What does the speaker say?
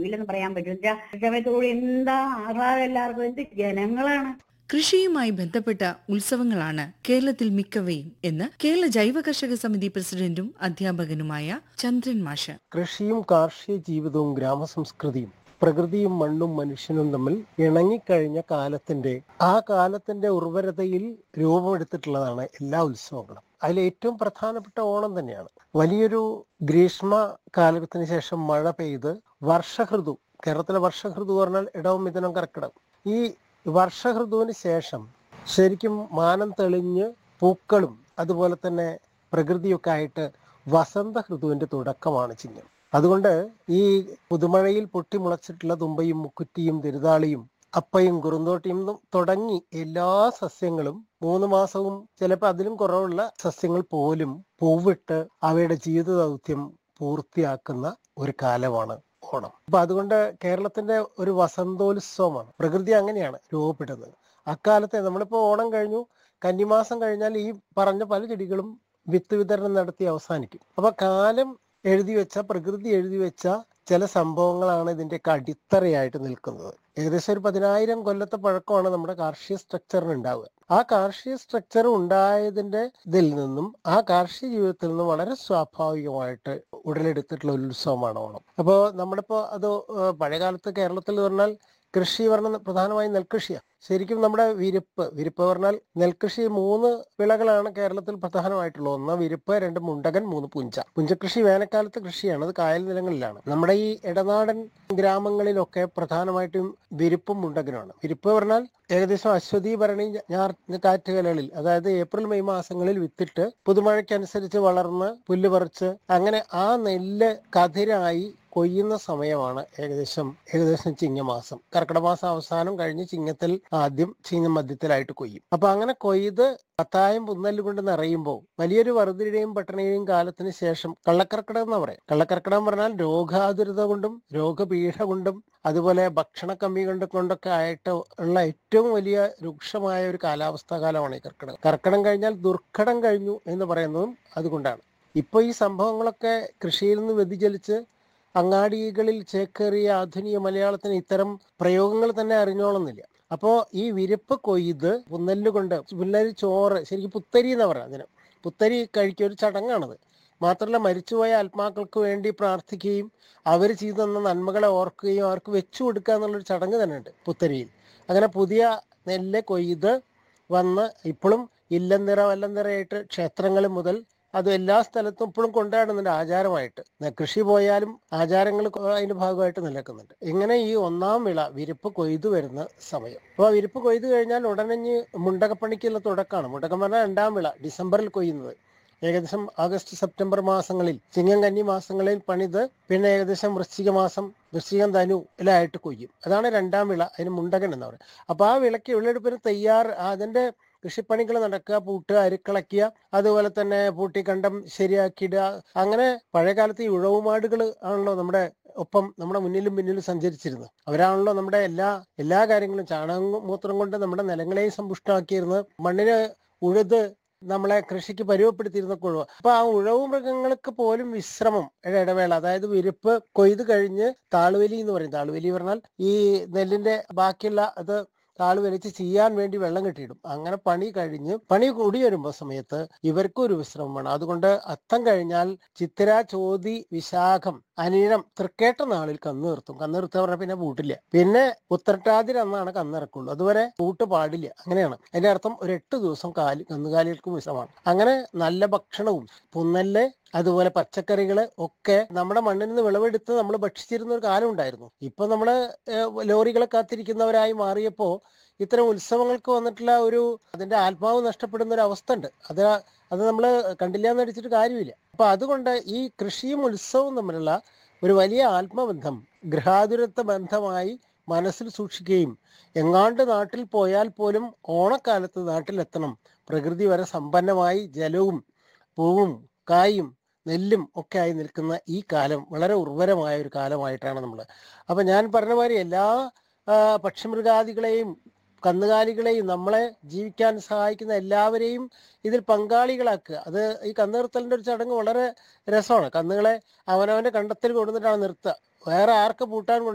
ഇല്ലെന്ന് പറയാൻ പറ്റില്ല സമയത്തോടുകൂടി എന്താ ആഹ്ലാദം എല്ലാവർക്കും എന്ത് ജനങ്ങളാണ് കൃഷിയുമായി ബന്ധപ്പെട്ട ഉത്സവങ്ങളാണ് കേരളത്തിൽ മിക്കവയും എന്ന് കേരള ജൈവ കർഷക സമിതി പ്രസിഡന്റും അധ്യാപകനുമായ ചന്ദ്രൻ മാഷ് കൃഷിയും കാർഷിക ജീവിതവും ഗ്രാമസംസ്കൃതിയും പ്രകൃതിയും മണ്ണും മനുഷ്യനും തമ്മിൽ ഇണങ്ങിക്കഴിഞ്ഞ കാലത്തിന്റെ ആ കാലത്തിന്റെ ഉർവരതയിൽ രൂപമെടുത്തിട്ടുള്ളതാണ് എല്ലാ ഉത്സവങ്ങളും അതിൽ ഏറ്റവും പ്രധാനപ്പെട്ട ഓണം തന്നെയാണ് വലിയൊരു ഗ്രീഷ്മ കാലത്തിന് ശേഷം മഴ പെയ്ത് വർഷഹൃതു കേരളത്തിലെ വർഷഹൃതു പറഞ്ഞാൽ ഇടവും മിഥുനം കർക്കിടകം ഈ വർഷഹൃതുവിന് ശേഷം ശരിക്കും മാനം തെളിഞ്ഞ് പൂക്കളും അതുപോലെ തന്നെ പ്രകൃതിയൊക്കെ ആയിട്ട് വസന്ത ഋതുവിന്റെ തുടക്കമാണ് ചിഹ്നം അതുകൊണ്ട് ഈ പുതുമഴയിൽ പൊട്ടിമുളച്ചിട്ടുള്ള തുമ്പയും മുക്കുറ്റിയും തിരുതാളിയും അപ്പയും കുറുന്തോട്ടിയും ന്നും തുടങ്ങി എല്ലാ സസ്യങ്ങളും മൂന്ന് മാസവും ചിലപ്പോൾ അതിലും കുറവുള്ള സസ്യങ്ങൾ പോലും പൂവിട്ട് അവയുടെ ജീവിത ദൗത്യം പൂർത്തിയാക്കുന്ന ഒരു കാലമാണ് ഓണം അപ്പൊ അതുകൊണ്ട് കേരളത്തിന്റെ ഒരു വസന്തോത്സവമാണ് പ്രകൃതി അങ്ങനെയാണ് രൂപപ്പെടുന്നത് അക്കാലത്തെ നമ്മളിപ്പോ ഓണം കഴിഞ്ഞു കന്നിമാസം കഴിഞ്ഞാൽ ഈ പറഞ്ഞ പല ചെടികളും വിത്ത് വിതരണം നടത്തി അവസാനിക്കും അപ്പൊ കാലം എഴുതി വെച്ച പ്രകൃതി എഴുതി വെച്ച ചില സംഭവങ്ങളാണ് ഇതിന്റെയൊക്കെ അടിത്തറയായിട്ട് നിൽക്കുന്നത് ഏകദേശം ഒരു പതിനായിരം കൊല്ലത്തെ പഴക്കമാണ് നമ്മുടെ കാർഷിക സ്ട്രക്ചറിന് ഉണ്ടാവുക ആ കാർഷിക സ്ട്രക്ചർ ഉണ്ടായതിന്റെ ഇതിൽ നിന്നും ആ കാർഷിക ജീവിതത്തിൽ നിന്നും വളരെ സ്വാഭാവികമായിട്ട് ഉടലെടുത്തിട്ടുള്ള ഒരു ഉത്സവമാണ് ഓണം അപ്പോൾ നമ്മളിപ്പോ അത് ഏഹ് പഴയകാലത്ത് കേരളത്തിൽ പറഞ്ഞാൽ കൃഷി പറഞ്ഞ പ്രധാനമായും നെൽകൃഷിയാണ് ശരിക്കും നമ്മുടെ വിരിപ്പ് വിരിപ്പ് പറഞ്ഞാൽ നെൽകൃഷി മൂന്ന് വിളകളാണ് കേരളത്തിൽ പ്രധാനമായിട്ടുള്ളത് ഒന്ന് വിരിപ്പ് രണ്ട് മുണ്ടകൻ മൂന്ന് പുഞ്ച പുഞ്ചകൃഷി വേനൽക്കാലത്ത് കൃഷിയാണ് അത് കായൽ നിലങ്ങളിലാണ് നമ്മുടെ ഈ ഇടനാടൻ ഗ്രാമങ്ങളിലൊക്കെ പ്രധാനമായിട്ടും വിരിപ്പും മുണ്ടകനുമാണ് വിരിപ്പ് പറഞ്ഞാൽ ഏകദേശം അശ്വതി ഭരണി ഞാർ കാറ്റുകലകളിൽ അതായത് ഏപ്രിൽ മെയ് മാസങ്ങളിൽ വിത്തിട്ട് പുതുമഴയ്ക്കനുസരിച്ച് വളർന്ന് പുല്ല് പറിച്ച് അങ്ങനെ ആ നെല്ല് കതിരായി കൊയ്യുന്ന സമയമാണ് ഏകദേശം ഏകദേശം ചിങ്ങമാസം കർക്കിടക മാസം അവസാനം കഴിഞ്ഞ് ചിങ്ങത്തിൽ ആദ്യം ചിങ്ങ മധ്യത്തിലായിട്ട് കൊയ്യും അപ്പൊ അങ്ങനെ കൊയ്ത് പത്തായം പുന്നല് കൊണ്ട് നിറയുമ്പോൾ വലിയൊരു വറുതിയുടെയും പട്ടണയുടെയും കാലത്തിന് ശേഷം കള്ളക്കർക്കിടകം എന്ന് പറയാം കള്ളക്കർക്കിടകം പറഞ്ഞാൽ രോഗാതുരത കൊണ്ടും രോഗപീഠ കൊണ്ടും അതുപോലെ ഭക്ഷണ കമ്മി കൊണ്ട് കൊണ്ടൊക്കെ ആയിട്ട് ഉള്ള ഏറ്റവും വലിയ രൂക്ഷമായ ഒരു കാലാവസ്ഥാ കാലമാണ് ഈ കർക്കിടകം കർക്കിടകം കഴിഞ്ഞാൽ ദുർഘടം കഴിഞ്ഞു എന്ന് പറയുന്നതും അതുകൊണ്ടാണ് ഇപ്പൊ ഈ സംഭവങ്ങളൊക്കെ കൃഷിയിൽ നിന്ന് വ്യതിചലിച്ച് അങ്ങാടികളിൽ ചേക്കേറിയ ആധുനിക മലയാളത്തിന് ഇത്തരം പ്രയോഗങ്ങൾ തന്നെ അറിഞ്ഞോളുന്നില്ല അപ്പോ ഈ വിരിപ്പ് കൊയ്ത് പുന്നല് കൊണ്ട് പുന്നല് ചോറ് ശരിക്കും പുത്തരി എന്ന് പറയാം അതിന് പുത്തരി കഴിക്കുക ഒരു ചടങ്ങാണത് മാത്രമല്ല മരിച്ചുപോയ ആത്മാക്കൾക്ക് വേണ്ടി പ്രാർത്ഥിക്കുകയും അവർ ചെയ്തു തന്ന നന്മകളെ ഓർക്കുകയും അവർക്ക് വെച്ചു കൊടുക്കുക എന്നുള്ളൊരു ചടങ്ങ് തന്നെ ഉണ്ട് പുത്തരിയിൽ അങ്ങനെ പുതിയ നെല്ല് കൊയ്ത് വന്ന് ഇപ്പോഴും ഇല്ലംനിറ വല്ലംനിറയായിട്ട് ക്ഷേത്രങ്ങൾ മുതൽ അത് എല്ലാ സ്ഥലത്തും ഇപ്പോഴും കൊണ്ടാടുന്നുണ്ട് ആചാരമായിട്ട് ന- കൃഷി പോയാലും ആചാരങ്ങൾ കൊ- അതിന്റെ ഭാഗമായിട്ട് നിലക്കുന്നുണ്ട് ഇങ്ങനെ ഈ ഒന്നാം വിള വിരിപ്പ് കൊയ്തു വരുന്ന സമയം അപ്പോൾ വിരിപ്പ് കൊയ്തു കഴിഞ്ഞാൽ ഉടനഞ്ഞ് മുണ്ടകപ്പണിക്കുള്ള തുടക്കമാണ് മുണ്ടകം പറഞ്ഞാൽ രണ്ടാം വിള ഡിസംബറിൽ കൊയ്യുന്നത് ഏകദേശം ആഗസ്റ്റ് സെപ്റ്റംബർ മാസങ്ങളിൽ ചിങ്ങം കന്നി മാസങ്ങളിൽ പണിത് പിന്നെ ഏകദേശം വൃശ്ചിക മാസം വൃശ്ചികം ധനു എല്ലായിട്ട് കൊയ്യും അതാണ് രണ്ടാം വിള അതിന് മുണ്ടകൻ എന്ന് പറയുന്നത് അപ്പൊ ആ വിളക്ക് വിളവെടുപ്പിന് തയ്യാർ അതിന്റെ കൃഷിപ്പണികൾ നടക്കുക പൂട്ടുക അരിക്കളക്കുക അതുപോലെ തന്നെ പൂട്ടിക്കണ്ടം ശരിയാക്കിയിടുക അങ്ങനെ പഴയകാലത്ത് ഈ ഉഴവുമാടുകൾ ആണല്ലോ നമ്മുടെ ഒപ്പം നമ്മുടെ മുന്നിലും പിന്നിലും സഞ്ചരിച്ചിരുന്നത് അവരാണല്ലോ നമ്മുടെ എല്ലാ എല്ലാ കാര്യങ്ങളും ചാണകം മൂത്രം കൊണ്ട് നമ്മുടെ നിലങ്ങളെയും സമ്പുഷ്ടമാക്കിയിരുന്നത് മണ്ണിന് ഉഴുത് നമ്മളെ കൃഷിക്ക് പരുവപ്പെടുത്തിയിരുന്ന കുഴവ് അപ്പൊ ആ ഉഴവ് മൃഗങ്ങൾക്ക് പോലും വിശ്രമം ഒരു ഇടവേള അതായത് വിരിപ്പ് കൊയ്ത് കഴിഞ്ഞ് താളുവലി എന്ന് പറയും താളുവലി പറഞ്ഞാൽ ഈ നെല്ലിന്റെ ബാക്കിയുള്ള അത് താള് വലിച്ച് ചെയ്യാൻ വേണ്ടി വെള്ളം കെട്ടിയിടും അങ്ങനെ പണി കഴിഞ്ഞ് പണി കൂടി വരുമ്പോൾ സമയത്ത് ഇവർക്കും ഒരു വിശ്രമം വേണം അതുകൊണ്ട് അത്തം കഴിഞ്ഞാൽ ചിത്തിര ചോതി വിശാഖം അനിഴം തൃക്കേട്ട നാളിൽ കന്ന് നിർത്തും കന്ന് നിർത്തുക പറഞ്ഞാൽ പിന്നെ പൂട്ടില്ല പിന്നെ ഉത്രട്ടാതിര അന്നാണ് കന്നിറക്കുള്ളൂ അതുവരെ പൂട്ട് പാടില്ല അങ്ങനെയാണ് അതിന്റെ അർത്ഥം ഒരു എട്ട് ദിവസം കാലി കന്നുകാലികൾക്കും വിശ്രമമാണ് അങ്ങനെ നല്ല ഭക്ഷണവും പുന്നല്ല് അതുപോലെ പച്ചക്കറികള് ഒക്കെ നമ്മുടെ മണ്ണിൽ നിന്ന് വിളവെടുത്ത് നമ്മൾ ഭക്ഷിച്ചിരുന്ന ഒരു കാലം ഉണ്ടായിരുന്നു ഇപ്പൊ നമ്മള് ഏഹ്, ലോറികളെ കാത്തിരിക്കുന്നവരായി മാറിയപ്പോ ഇത്തരം ഉത്സവങ്ങൾക്ക് വന്നിട്ടുള്ള ഒരു അതിന്റെ ആത്മാവ് നഷ്ടപ്പെടുന്ന ഒരു അവസ്ഥ ഉണ്ട് അത് അത് നമ്മൾ കണ്ടില്ല എന്ന് അടിച്ചിട്ട് കാര്യമില്ല അപ്പൊ അതുകൊണ്ട് ഈ കൃഷിയും ഉത്സവവും തമ്മിലുള്ള ഒരു വലിയ ആത്മബന്ധം ഗൃഹാതുരത്വ ബന്ധമായി മനസ്സിൽ സൂക്ഷിക്കുകയും എങ്ങാണ്ട് നാട്ടിൽ പോയാൽ പോലും ഓണക്കാലത്ത് നാട്ടിലെത്തണം പ്രകൃതി വരെ സമ്പന്നമായി ജലവും പൂവും കായും നെല്ലും ഒക്കെ ആയി നിൽക്കുന്ന ഈ കാലം വളരെ ഉർവരമായ ഒരു കാലമായിട്ടാണ് നമ്മൾ അപ്പൊ ഞാൻ പറഞ്ഞ മാതിരി എല്ലാ ആ, പക്ഷിമൃഗാദികളെയും കന്നുകാലികളെയും നമ്മളെ ജീവിക്കാൻ സഹായിക്കുന്ന എല്ലാവരെയും ഇതിൽ പങ്കാളികളാക്കുക അത് ഈ കന്ന് നിർത്തലിന്റെ ഒരു ചടങ്ങ് വളരെ രസമാണ് കന്നുകളെ അവനവന്റെ കണ്ടത്തിൽ കൊണ്ടുവന്നിട്ടാണ് നിർത്തുക വേറെ ആർക്ക് പൂട്ടാൻ കൊണ്ട്